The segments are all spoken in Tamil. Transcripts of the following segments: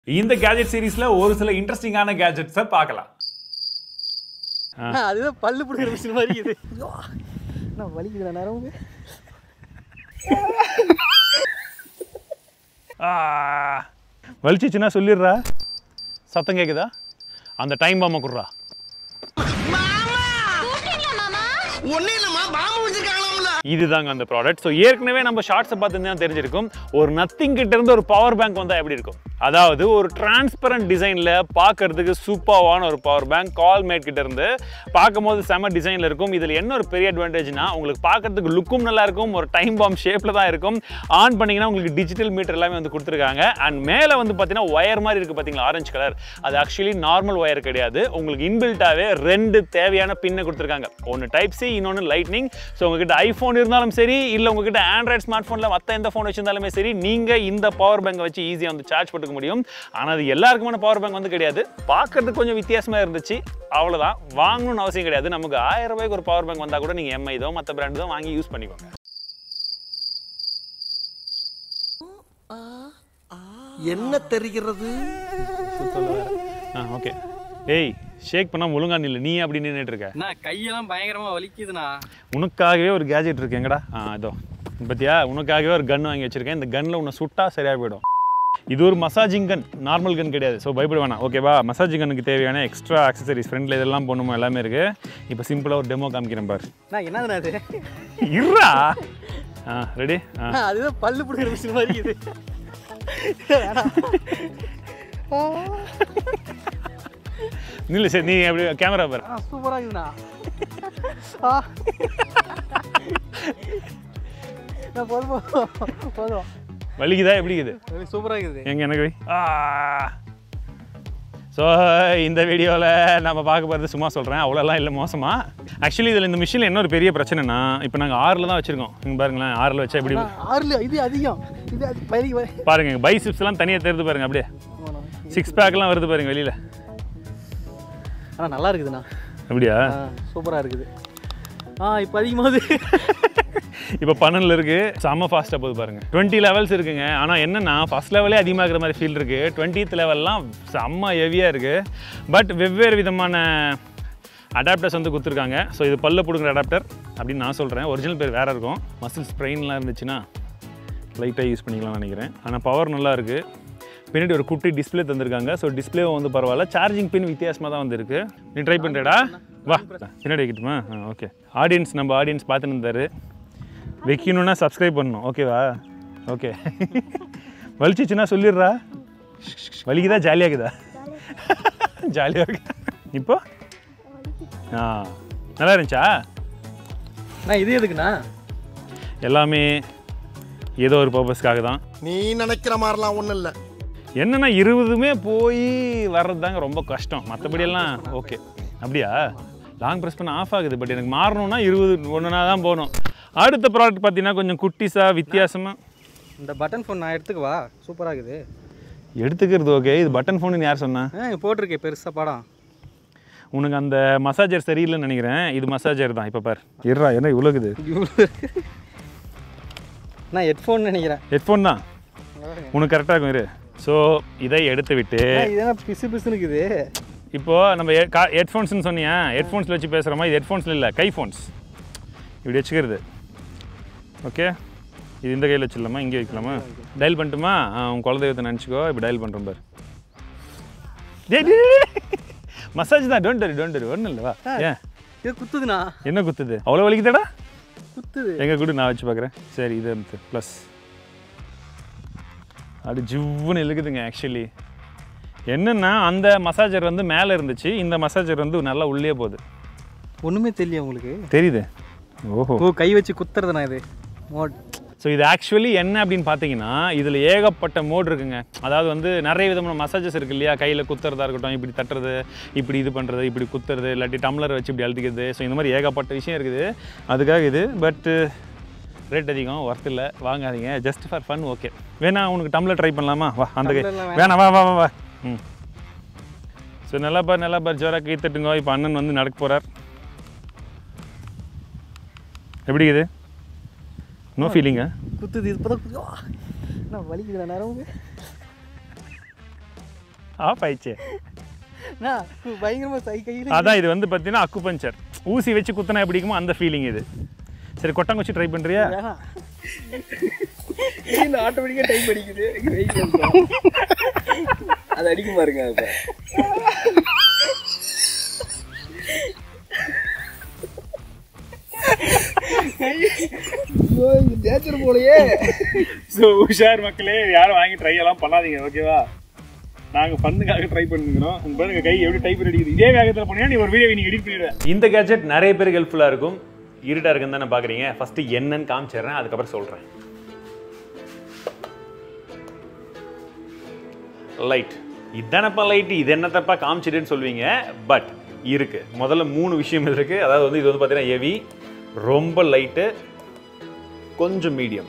இந்த கேஜெட் சீரிஸ்ல ஒரு சில இன்ட்ரெஸ்டிங்கான கேஜெட்ஸை பார்க்கலாம் அதுதான் பல்லு பிடிக்கிற மிஷின் மாதிரி இது நான் வலிக்குதுடா நேரம் வலிச்சிச்சுன்னா சொல்லிடுறா சத்தம் கேக்குதா அந்த டைம் பாம்பை குடுறா ஒண்ணே இல்லம்மா பாம்பு வச்சிருக்காங்களாம்ல இதுதாங்க அந்த ப்ராடக்ட் ஸோ ஏற்கனவே நம்ம ஷார்ட்ஸை பார்த்துருந்தா தெரிஞ்சிருக்கும் ஒரு நத்திங் கிட்ட இருந்து ஒரு பவர் பேங்க் வந்தால் எப்படி இருக்கும் அதாவது ஒரு டிரான்ஸ்பரண்ட் டிசைனில் பார்க்கறதுக்கு சூப்பர்வான ஒரு பவர் பேங்க் கால் மேட் கிட்ட இருந்து பார்க்கும்போது செம டிசைனில் இருக்கும் இதில் என்ன ஒரு பெரிய அட்வான்டேஜ்னா உங்களுக்கு பார்க்கறதுக்கு லுக்கும் நல்லா இருக்கும் ஒரு டைம் பாம் ஷேப்பில் தான் இருக்கும் ஆன் பண்ணீங்கன்னா உங்களுக்கு டிஜிட்டல் மீட்டர் எல்லாமே வந்து கொடுத்துருக்காங்க அண்ட் மேலே வந்து பார்த்தீங்கன்னா ஒயர் மாதிரி இருக்குது பார்த்தீங்களா ஆரஞ்சு கலர் அது ஆக்சுவலி நார்மல் ஒயர் கிடையாது உங்களுக்கு இன்பில்ட்டாகவே ரெண்டு தேவையான பின்னை கொடுத்துருக்காங்க ஒன்று டைப் சி இன்னொன்று லைட்னிங் ஸோ உங்ககிட்ட ஐஃபோன் இருந்தாலும் சரி இல்லை உங்ககிட்ட ஆண்ட்ராய்ட் ஸ்மார்ட் ஃபோனில் மற்ற எந்த ஃபோன் வச்சிருந்தாலுமே சரி நீங்கள் இந்த பவர் பேங்கை வச்சு ஈஸியாக வந்து சார்ஜ் போட்டுக்க முடியும் ஆனால் அது எல்லாருக்குமான பவர் பேங்க் வந்து கிடையாது பார்க்கறதுக்கு கொஞ்சம் வித்தியாசமாக இருந்துச்சு அவ்வளோதான் வாங்கணும்னு அவசியம் கிடையாது நமக்கு ஆயிரம் ரூபாய்க்கு ஒரு பவர் பேங்க் வந்தால் கூட நீங்கள் எம்ஐ இதோ மற்ற பிராண்ட் தான் வாங்கி யூஸ் பண்ணிக்கோங்க என்ன தெரிகிறது ஆ ஓகே ஏய் ஷேக் பண்ணால் ஒழுங்கா நில்லு நீ அப்படி நின்றுட்டு இருக்க அண்ணா கையெல்லாம் பயங்கரமா வலிக்குதுண்ணா உனக்காகவே ஒரு கேஜெட் இருக்கு எங்கடா ஆ இதோ பத்தியா உனக்காகவே ஒரு கன் வாங்கி வச்சிருக்கேன் இந்த கன்னில் உன்னை சுட்டா சரியாக போயிடும் இது ஒரு மசாஜிங் கன் நார்மல் கன் கிடையாது ஸோ பயப்பட வேணாம் ஓகேவா மசாஜிங் கன்னுக்கு தேவையான எக்ஸ்ட்ரா ஆக்சசரிஸ் ஃப்ரெண்டில் இதெல்லாம் போடணுமோ எல்லாமே இருக்கு இப்போ சிம்பிளாக ஒரு டெமோ காமிக்கிறேன் பாரு நான் என்னதுண்ணா அது இருடா ஆ ரெடி ஆ அண்ணா, அதுதான் பல்லு பிடிக்கிற மிஷின் மாதிரி இது நில்லு சரி நீ அப்படி கேமரா பாரு ஆ சூப்பராக இருக்குதுண்ணா ஆ நான் போதும் போதும் போதும் வலிக்குதா எப்படி இருக்குது சூப்பராக இருக்குது எங்க எனக்கு வை. ஆ ஸோ இந்த வீடியோவில் நம்ம பார்க்க போகிறது சும்மா சொல்கிறேன் அவ்வளோலாம் இல்லை மோசமா ஆக்சுவலி இதில் இந்த மிஷினில் என்ன ஒரு பெரிய பிரச்சனைனா இப்போ நாங்கள் ஆறில் தான் வச்சுருக்கோம் இங்கே பாருங்களேன் ஆறில் வச்சா எப்படி ஆறுல இது அதிகம் இது அது பலி பாருங்க பைசிப்ஸ்லாம் தனியாக தெரிந்து பாருங்க அப்படியே சிக்ஸ் பேக்லாம் வருது பாருங்க வெளியில் ஆனால் நல்லா இருக்குதுண்ணா அப்படியா ஆ சூப்பராக இருக்குது ஆ இப்போ அதிகமாகுது இப்போ பன்னெண்டில் இருக்குது செம்ம ஃபாஸ்ட்டாக போகுது பாருங்க டுவெண்ட்டி லெவல்ஸ் இருக்குங்க ஆனால் என்னென்னா ஃபஸ்ட் லெவலே அதிகமாகிற மாதிரி ஃபீல் இருக்குது டுவெண்ட்டித் லெவல்லாம் செம்ம ஹெவியாக இருக்குது பட் வெவ்வேறு விதமான அடாப்டர்ஸ் வந்து கொடுத்துருக்காங்க ஸோ இது பல்ல பிடுங்குற அடாப்டர் அப்படின்னு நான் சொல்கிறேன் ஒரிஜினல் பேர் வேறு இருக்கும் மசில் ஸ்ப்ரெயின்லாம் இருந்துச்சுன்னா லைட்டாக யூஸ் பண்ணிக்கலாம்னு நினைக்கிறேன் ஆனால் பவர் நல்லா இருக்குது பின்னாடி ஒரு குட்டி டிஸ்ப்ளே தந்திருக்காங்க ஸோ டிஸ்ப்ளேவும் வந்து பரவாயில்ல சார்ஜிங் பின் வித்தியாசமாக தான் வந்திருக்கு நீ ட்ரை பண்ணுறடா வா பின்னாடி வைக்கட்டுமா ஆ ஓகே ஆடியன்ஸ் நம்ம ஆடியன்ஸ் பார்த்துன்னு இருந்தாரு வைக்கணும்னா சப்ஸ்கிரைப் பண்ணணும் ஓகேவா ஓகே வலிச்சிச்சுன்னா சொல்லிடுறா வலிக்குதா ஜாலியாகுதா ஜாலியாக இருக்கு இப்போ ஆ நல்லா இருந்துச்சா அண்ணா இது எதுக்குண்ணா எல்லாமே ஏதோ ஒரு பர்பஸ்க்காக தான் நீ நினைக்கிற மாதிரிலாம் ஒண்ணும் இல்ல என்னன்னா இருபதுமே போய் வர்றது தாங்க ரொம்ப கஷ்டம் மற்றபடி எல்லாம் ஓகே அப்படியா லாங் ப்ரெஸ் பண்ண ஆஃப் ஆகுது பட் எனக்கு மாறணும்னா இருபது ஒன்றுனா தான் போகணும் அடுத்த ப்ராடக்ட் பார்த்தீங்கன்னா கொஞ்சம் குட்டிஸாக வித்தியாசமாக இந்த பட்டன் ஃபோன் நான் எடுத்துக்கவா சூப்பராக இருக்குது எடுத்துக்கிறது ஓகே இது பட்டன் ஃபோன் யார் சொன்னா ஆ இங்க போட்டிருக்கேன் பெருசாக படம் உனக்கு அந்த மசாஜர் சரியில்லைன்னு நினைக்கிறேன் இது மசாஜர் தான் இப்போ பார் இருறா என்ன இவ்வளோக்குது நான் ஹெட்ஃபோன் நினைக்கிறேன் ஹெட்ஃபோன் தான் உனக்கு கரெக்டாக இருக்கும் இரு ஸோ இதை எடுத்து விட்டு அண்ணா, இது என்ன பிசு பிசுன்னு இருக்குது இப்போது நம்ம ஹெட்ஃபோன்ஸ்னு சொன்னியா ஹெட்ஃபோன்ஸில் வச்சு பேசுகிறோமா இது ஹெட்ஃபோன்ஸில் இல்லை கை ஃபோன்ஸ் இப்படி வச்சுக்கிறது ஓகே இது இந்த கையில் வச்சிடலாமா இங்கே வைக்கலாமா டயல் பண்ணட்டுமா ஆ, உன் குலதெய்வத்தை நினச்சிக்கோ இப்படி டயல் பண்ணுறோம் பாரு மசாஜ் தான் டோன்ட் வரி டோன்ட் வரி ஒன்றும் இல்லை வா ஏன் இது குத்துதுண்ணா என்ன குத்துது அவ்வளோ வலிக்குதாடா குத்துது எங்கே கூட நான் வச்சு பார்க்குறேன் சரி இது இருந்து ப்ளஸ் அப்படி ஜிவ்வுன்னு இழுக்குதுங்க ஆக்சுவலி என்னென்னா அந்த மசாஜர் வந்து மேலே இருந்துச்சு இந்த மசாஜர் வந்து நல்லா உள்ளே போகுது ஒன்றுமே தெரியல உங்களுக்கு தெரியுது ஓஹோ ஓ கை வச்சு குத்துறதுண்ணா இது மோட் ஸோ இது ஆக்சுவலி என்ன அப்படின்னு பார்த்தீங்கன்னா இதில் ஏகப்பட்ட மோட் இருக்குங்க அதாவது வந்து நிறைய விதமான மசாஜஸ் இருக்கு இல்லையா கையில் குத்துறதா இருக்கட்டும் இப்படி தட்டுறது இப்படி இது பண்ணுறது இப்படி குத்துறது இல்லாட்டி டம்ளர் வச்சு இப்படி அழுத்திக்கிறது ஸோ இந்த மாதிரி ஏகப்பட்ட விஷயம் இருக்குது அதுக்காக இது பட்டு ரேட் அதிகம் ஒர்த் இல்லை வாங்காதீங்க ஜஸ்ட் ஃபார் ஃபன் ஓகே வேணா உனக்கு டம்ளர் ட்ரை பண்ணலாமா வா அந்த கை டம்ளர்லாம் வேணாம் வா வா வா வா ம் ஸோ நல்லா பார் நல்லா பார் ஜோரா கை தட்டுங்க இப்போ அண்ணன் வந்து நடக்க போகிறார் எப்படி இது நோ ஃபீலிங்கா குத்துது இது இப்போ தான் நான் வலிக்குதுண்ணா நேரம் ஆஃப் ஆயிடுச்சு நான் பயங்கரமா சை கையில் அதான் இது வந்து பார்த்தீங்கன்னா அக்குபஞ்சர் ஊசி வச்சு குத்தினா எப்படி இருக்குமோ அந்த ஃபீலிங் இது சரி கொட்டாங்குச்சி ட்ரை பண்ணுறியா வேணாம் இந்த ஆட்டோமேட்டிக்காக டைப் அடிக்குது வெயிட் அது அடிக்கும் பாருங்க அப்போ ஐயோ இது டேச்சர் போலயே ஸோ உஷார் மக்களே யாரும் வாங்கி ட்ரை எல்லாம் பண்ணாதீங்க ஓகேவா நாங்கள் ஃபண்ணுக்காக ட்ரை பண்ணுங்கிறோம் உங்க பாருங்க கை எப்படி டைப் அடிக்குது இதே வேகத்தில் போனீங்க நீ ஒரு வீடியோ நீ எடிட் பண்ணிடுவேன் இந்த கேஜெட் நிறைய பேருக்கு ஹெல்ப்ஃபுல்லாக இருக்கும் இருட்டாக இருக்குன்னு தானே பார்க்குறீங்க ஃபஸ்ட்டு என்னன்னு காமிச்சிடுறேன் அதுக்கப்புறம் சொல்கிறேன் லைட் இதானப்பா லைட் இது என்னத்தப்பா காமிச்சிடுன்னு சொல்லுவீங்க பட் இருக்கு முதல்ல மூணு விஷயம் இருக்கு அதாவது வந்து இது வந்து பார்த்தீங்கன்னா ஹெவி ரொம்ப லைட்டு கொஞ்சம் மீடியம்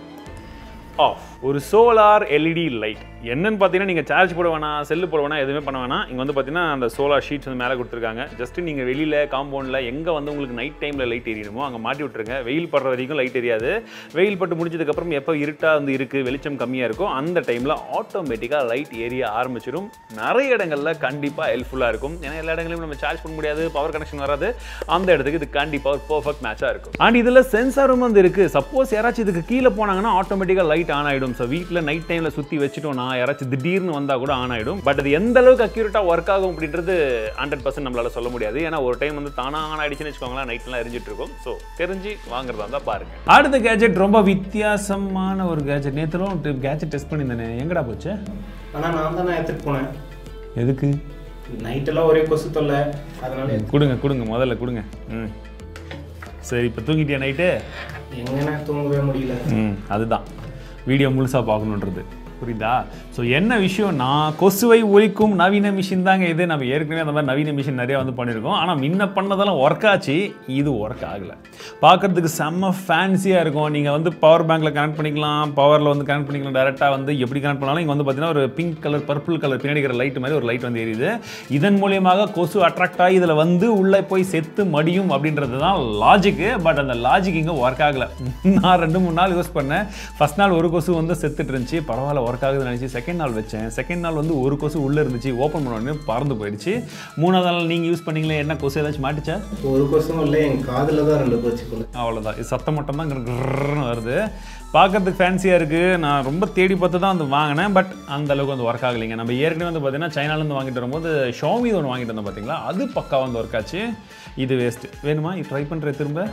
ஆஃப் ஒரு சோலார் எல்இடி லைட் என்னன்னு பார்த்தீங்கன்னா நீங்கள் சார்ஜ் போட வேணாம் செல்லு போட வேணாம் எதுவுமே பண்ண வேணாம் இங்கே வந்து பார்த்தீங்கன்னா அந்த சோலார் ஷீட்ஸ் வந்து மேலே கொடுத்துருக்காங்க ஜஸ்ட் நீங்கள் வெளியில் காம்பவுண்டில் எங்கே வந்து உங்களுக்கு நைட் டைமில் லைட் எரியணுமோ அங்கே மாட்டி விட்டுருங்க வெயில் படுற வரைக்கும் லைட் எரியாது வெயில் பட்டு முடிஞ்சதுக்கப்புறம் எப்போ இருட்டாக வந்து இருக்குது வெளிச்சம் கம்மியாக இருக்கோ அந்த டைமில் ஆட்டோமேட்டிக்காக லைட் எரிய ஆரம்பிச்சிடும் நிறைய இடங்களில் கண்டிப்பாக ஹெல்ப்ஃபுல்லாக இருக்கும் ஏன்னா எல்லா இடங்களையும் நம்ம சார்ஜ் பண்ண முடியாது பவர் கனெக்ஷன் வராது அந்த இடத்துக்கு இது கண்டிப்பாக ஒரு பர்ஃபெக்ட் மேட்சாக இருக்கும் அண்ட் இதில் சென்சாரும் வந்து இருக்குது சப்போஸ் யாராச்சும் இதுக்கு கீழே போனாங்கன்னா ஆட்டோமேட்டிக்காக லைட் ஆன் ஆகிடும் ஸோ வீட்டில் நைட் டைமில் சுற்றி வச்சுட்டோம்னா யாராச்சும் திடீர்னு வந்தால் கூட ஆன் ஆகிடும் பட் அது எந்த அளவுக்கு அக்யூரேட்டாக ஒர்க் ஆகும் அப்படின்றது ஹண்ட்ரட் பர்சன்ட் நம்மளால சொல்ல முடியாது ஏன்னா ஒரு டைம் வந்து தானாக ஆன் ஆயிடுச்சுன்னு வச்சுக்கோங்களேன் நைட்லாம் எரிஞ்சிட்டு இருக்கும் ஸோ தெரிஞ்சு வாங்குறதா இருந்தால் பாருங்க அடுத்த கேஜெட் ரொம்ப வித்தியாசமான ஒரு கேஜெட் நேற்றுலும் கேஜெட் டெஸ்ட் பண்ணியிருந்தேனே எங்கடா போச்சு ஆனால் நான் தான் எடுத்துகிட்டு போனேன் எதுக்கு நைட்டெல்லாம் ஒரே கொசு தொல்லை அதனால கொடுங்க கொடுங்க முதல்ல கொடுங்க ம் சரி இப்போ தூங்கிட்டியா நைட்டு எங்கன்னா தூங்கவே முடியல ம் அதுதான் வீடியோ முழுசாக பார்க்கணுன்றது புரியுதா ஸோ என்ன விஷயம்னா கொசுவை ஒழிக்கும் நவீன மிஷின் தாங்க இது நம்ம ஏற்கனவே அந்த மாதிரி நவீன மிஷின் நிறையா வந்து பண்ணியிருக்கோம் ஆனால் முன்ன பண்ணதெல்லாம் ஒர்க் ஆச்சு இது ஒர்க் ஆகலை பார்க்குறதுக்கு செம்ம ஃபேன்சியாக இருக்கும் நீங்கள் வந்து பவர் பேங்க்கில் கனெக்ட் பண்ணிக்கலாம் பவரில் வந்து கனெக்ட் பண்ணிக்கலாம் டேரெக்டாக வந்து எப்படி கனெக்ட் பண்ணாலும் இங்கே வந்து பார்த்தீங்கன்னா ஒரு பிங்க் கலர் பர்பிள் கலர் பின்னாடி இருக்கிற லைட் மாதிரி ஒரு லைட் வந்து எரியுது இதன் மூலியமாக கொசு அட்ராக்ட் ஆகி இதில் வந்து உள்ளே போய் செத்து மடியும் அப்படின்றது தான் லாஜிக்கு பட் அந்த லாஜிக் இங்கே ஒர்க் ஆகலை நான் ரெண்டு மூணு நாள் யூஸ் பண்ணேன் ஃபஸ்ட் நாள் ஒரு கொசு வந்து செத்துட்டு இருந்துச்சு பரவாயில்ல ஒர்க் ஆகுதுன்னு நினச்சி செகண்ட் நாள் வச்சேன் செகண்ட் நாள் வந்து ஒரு கொசு உள்ளே இருந்துச்சு ஓப்பன் பண்ண உடனே பறந்து போயிடுச்சு மூணாவது நாள் நீங்கள் யூஸ் பண்ணீங்களே என்ன கொசு ஏதாச்சும் மாட்டுச்சா ஒரு கொசும் இல்லை என் காதில் தான் ரெண்டு போச்சு போல அவ்வளோதான் இது சத்தம் மட்டும் தான் கிரன்னு வருது பார்க்கறதுக்கு ஃபேன்சியாக இருக்குது நான் ரொம்ப தேடி பார்த்து தான் வந்து வாங்கினேன் பட் அந்த அளவுக்கு வந்து ஒர்க் ஆகலைங்க நம்ம ஏற்கனவே வந்து பார்த்தீங்கன்னா சைனாலேருந்து வாங்கிட்டு வரும்போது ஷோமி ஒன்று வாங்கிட்டு வந்தோம் பார்த்தீங்களா அது பக்கா வந்து ஒர்க் ஆச்சு இது வேஸ்ட்டு வேணுமா இது ட்ரை பண்ணுற திரும்ப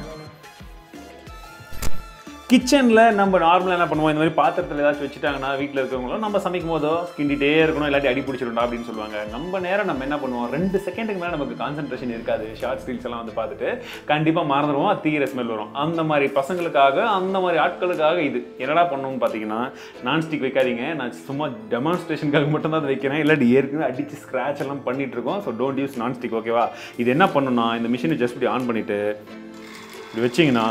கிச்சனில் நம்ம நார்மலாக என்ன பண்ணுவோம் இந்த மாதிரி பாத்திரத்தில் ஏதாச்சும் வச்சுட்டாங்கன்னா வீட்டில் இருக்கிறவங்களும் நம்ம சமைக்கும் போதோ கிண்டிட்டே இருக்கணும் இல்லாட்டி அடி பிடிச்சிருண்டா அப்படின்னு சொல்லுவாங்க நம்ம நேரம் நம்ம என்ன பண்ணுவோம் ரெண்டு செகண்டுக்கு மேலே நமக்கு கான்சன்ட்ரேஷன் இருக்காது ஷார்ட் ரீல்ஸ் எல்லாம் வந்து பார்த்துட்டு கண்டிப்பாக மறந்துடுவோம் அது தீர ஸ்மெல் வரும் அந்த மாதிரி பசங்களுக்காக அந்த மாதிரி ஆட்களுக்காக இது என்னடா பண்ணணும்னு பார்த்தீங்கன்னா நான்ஸ்டிக் வைக்காதீங்க நான் சும்மா டெமான்ஸ்ட்ரேஷனுக்காக மட்டும் தான் அதை வைக்கிறேன் இல்லாட்டி ஏற்கனவே அடிச்சு ஸ்க்ராட்ச் எல்லாம் பண்ணிட்டு இருக்கோம் ஸோ டோன்ட் யூஸ் நான்ஸ்டிக் ஓகேவா இது என்ன பண்ணணும்னா இந்த மிஷினை ஜஸ்ட் இப்படி ஆன் பண்ணிட்டு இப்படி வச்சிங்கன்னா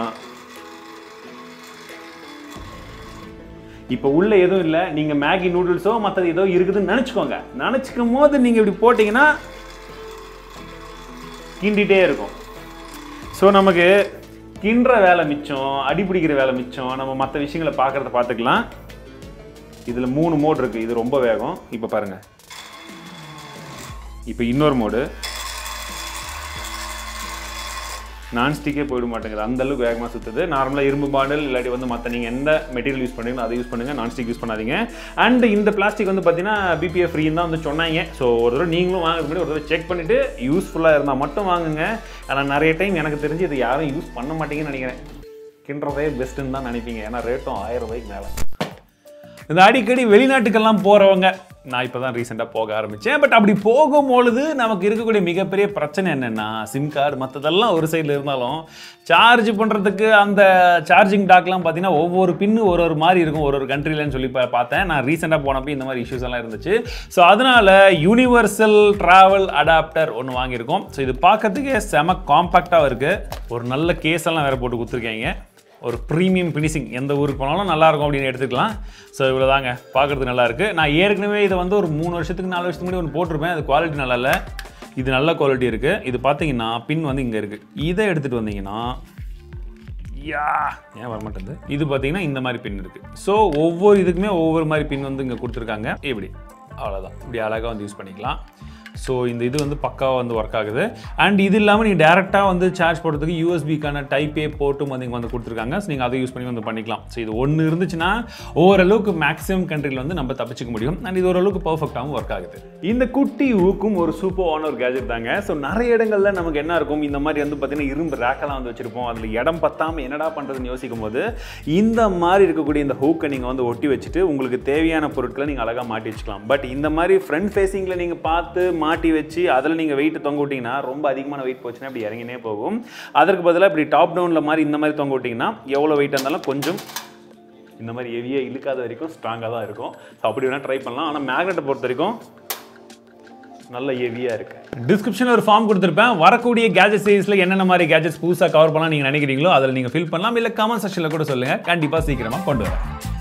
இப்போ உள்ள எதுவும் இல்லை நீங்கள் மேகி நூடுல்ஸோ மற்றது ஏதோ இருக்குதுன்னு நினச்சிக்கோங்க நினச்சிக்கும் போது நீங்கள் இப்படி போட்டிங்கன்னா கிண்டிகிட்டே இருக்கும் ஸோ நமக்கு கிண்டுற வேலை மிச்சம் அடிபிடிக்கிற வேலை மிச்சம் நம்ம மற்ற விஷயங்களை பார்க்குறத பார்த்துக்கலாம் இதில் மூணு மோடு இருக்குது இது ரொம்ப வேகம் இப்போ பாருங்கள் இப்போ இன்னொரு மோடு நான்ஸ்டிக்கே போயிட மாட்டேங்குது அந்த அளவுக்கு வேகமாக சுற்றுது நார்மலாக இரும்பு பாண்டில் இல்லாட்டி வந்து மற்ற நீங்கள் எந்த மெட்டீரியல் யூஸ் பண்ணுறீங்களோ அதை யூஸ் பண்ணுங்கள் நான்ஸ்டிக் யூஸ் பண்ணாதீங்க அண்ட் இந்த பிளாஸ்டிக் வந்து பார்த்தீங்கன்னா பிபிஎஃப் ஃப்ரீன்னு தான் வந்து சொன்னாங்க ஸோ ஒரு தடவை நீங்களும் வாங்குறது முன்னாடி ஒரு தடவை செக் பண்ணிவிட்டு யூஸ்ஃபுல்லாக இருந்தால் மட்டும் வாங்குங்க ஆனால் நிறைய டைம் எனக்கு தெரிஞ்சு இது யாரும் யூஸ் பண்ண மாட்டீங்கன்னு நினைக்கிறேன் கிண்டுறதே பெஸ்ட்டுன்னு தான் நினைப்பீங்க ஏன்னா ரேட்டும் ஆயிரம் ரூபாய்க்கு மேலே இந்த அடிக்கடி வெளிநாட்டுக்கெல்லாம் போகிறவங்க நான் இப்போ தான் ரீசெண்டாக போக ஆரம்பித்தேன் பட் அப்படி போகும்பொழுது நமக்கு இருக்கக்கூடிய மிகப்பெரிய பிரச்சனை என்னென்னா சிம் கார்டு மற்றதெல்லாம் ஒரு சைடில் இருந்தாலும் சார்ஜ் பண்ணுறதுக்கு அந்த சார்ஜிங் டாக்லாம் பார்த்தீங்கன்னா ஒவ்வொரு பின்னு ஒரு ஒரு மாதிரி இருக்கும் ஒரு ஒரு கண்ட்ரிலன்னு சொல்லி பா- பார்த்தேன் நான் ரீசெண்டாக போனப்போ இந்த மாதிரி இஷ்யூஸ் எல்லாம் இருந்துச்சு ஸோ அதனால் யூனிவர்சல் ட்ராவல் அடாப்டர் ஒன்று வாங்கியிருக்கோம் ஸோ இது பார்க்கறதுக்கே செம காம்பாக்டாக இருக்குது ஒரு நல்ல கேஸ் எல்லாம் வேறு போட்டு கொடுத்துருக்கீங்க ஒரு ப்ரீமியம் ஃபினிஷிங் எந்த ஊருக்கு போனாலும் நல்லா இருக்கும் அப்படின்னு எடுத்துக்கலாம் ஸோ இவ்வளோ தாங்க பார்க்குறதுக்கு நல்லா இருக்கு நான் ஏற்கனவே இதை வந்து ஒரு மூணு வருஷத்துக்கு நாலு வருஷத்துக்கு முன்னாடி ஒன்று போட்டிருப்பேன் அது குவாலிட்டி நல்லா இல்லை இது நல்ல குவாலிட்டி இருக்குது இது பார்த்தீங்கன்னா பின் வந்து இங்கே இருக்குது இதை எடுத்துகிட்டு வந்தீங்கன்னா யா ஏன் வரமாட்டேங்குது இது பார்த்தீங்கன்னா இந்த மாதிரி பின் இருக்குது ஸோ ஒவ்வொரு இதுக்குமே ஒவ்வொரு மாதிரி பின் வந்து இங்கே கொடுத்துருக்காங்க இப்படி அவ்வளோதான் இப்படி அழகாக வந்து யூஸ் பண்ணிக்கலாம் ஸோ இந்த இது வந்து பக்காவாக வந்து ஒர்க் ஆகுது அண்ட் இது இல்லாமல் நீங்கள் டேரெக்டாக வந்து சார்ஜ் போடுறதுக்கு யூஎஸ்பிக்கான டைப் ஏ போட்டும் வந்து இங்கே வந்து கொடுத்துருக்காங்க ஸோ நீங்கள் அதை யூஸ் பண்ணி வந்து பண்ணிக்கலாம் ஸோ இது ஒன்று இருந்துச்சுன்னா ஓரளவுக்கு மேக்ஸிமம் கண்ட்ரியில் வந்து நம்ம தப்பிச்சுக்க முடியும் அண்ட் இது ஓரளவுக்கு பர்ஃபெக்டாகவும் ஒர்க் ஆகுது இந்த குட்டி ஊக்கும் ஒரு சூப்பரான ஒரு கேஜெட் தாங்க ஸோ நிறைய இடங்கள்ல நமக்கு என்ன இருக்கும் இந்த மாதிரி வந்து பார்த்தீங்கன்னா இரும்பு ரேக்கெல்லாம் வந்து வச்சிருப்போம் அதில் இடம் பத்தாமல் என்னடா பண்ணுறதுன்னு யோசிக்கும் போது இந்த மாதிரி இருக்கக்கூடிய இந்த ஹூக்கை நீங்கள் வந்து ஒட்டி வச்சுட்டு உங்களுக்கு தேவையான பொருட்களை நீங்கள் அழகாக மாட்டி வச்சுக்கலாம் பட் இந்த மாதிரி ஃப்ரண்ட் ஃபேஸிங்கில் நீங்கள் பார்த்து மாட்டி வச்சு அதில் நீங்கள் வெயிட் தொங்க விட்டிங்கன்னா ரொம்ப அதிகமான வெயிட் போச்சுன்னா இப்படி இறங்கினே போகும் அதற்கு பதிலாக இப்படி டாப் டவுனில் மாதிரி இந்த மாதிரி தொங்க விட்டிங்கன்னா எவ்வளோ வெயிட் இருந்தாலும் கொஞ்சம் இந்த மாதிரி ஹெவியாக இழுக்காத வரைக்கும் ஸ்ட்ராங்காக தான் இருக்கும் ஸோ அப்படி வேணால் ட்ரை பண்ணலாம் ஆனால் மேக்னெட்டை பொறுத்த வரைக்கும் நல்ல ஹெவியாக இருக்கு டிஸ்கிரிப்ஷனில் ஒரு ஃபார்ம் கொடுத்துருப்பேன் வரக்கூடிய கேஜெட் சீரிஸில் என்னென்ன மாதிரி கேஜெட்ஸ் புதுசாக கவர் பண்ணலாம் நீங்கள் நினைக்கிறீங்களோ அதில் நீங்கள் ஃபில் பண்ணலாம் இல்லை கமெண்ட் செக்ஷனில் கூட சொல்லுங்கள் கண்டிப்பாக சீக்கிரமாக கொண்டு வரேன்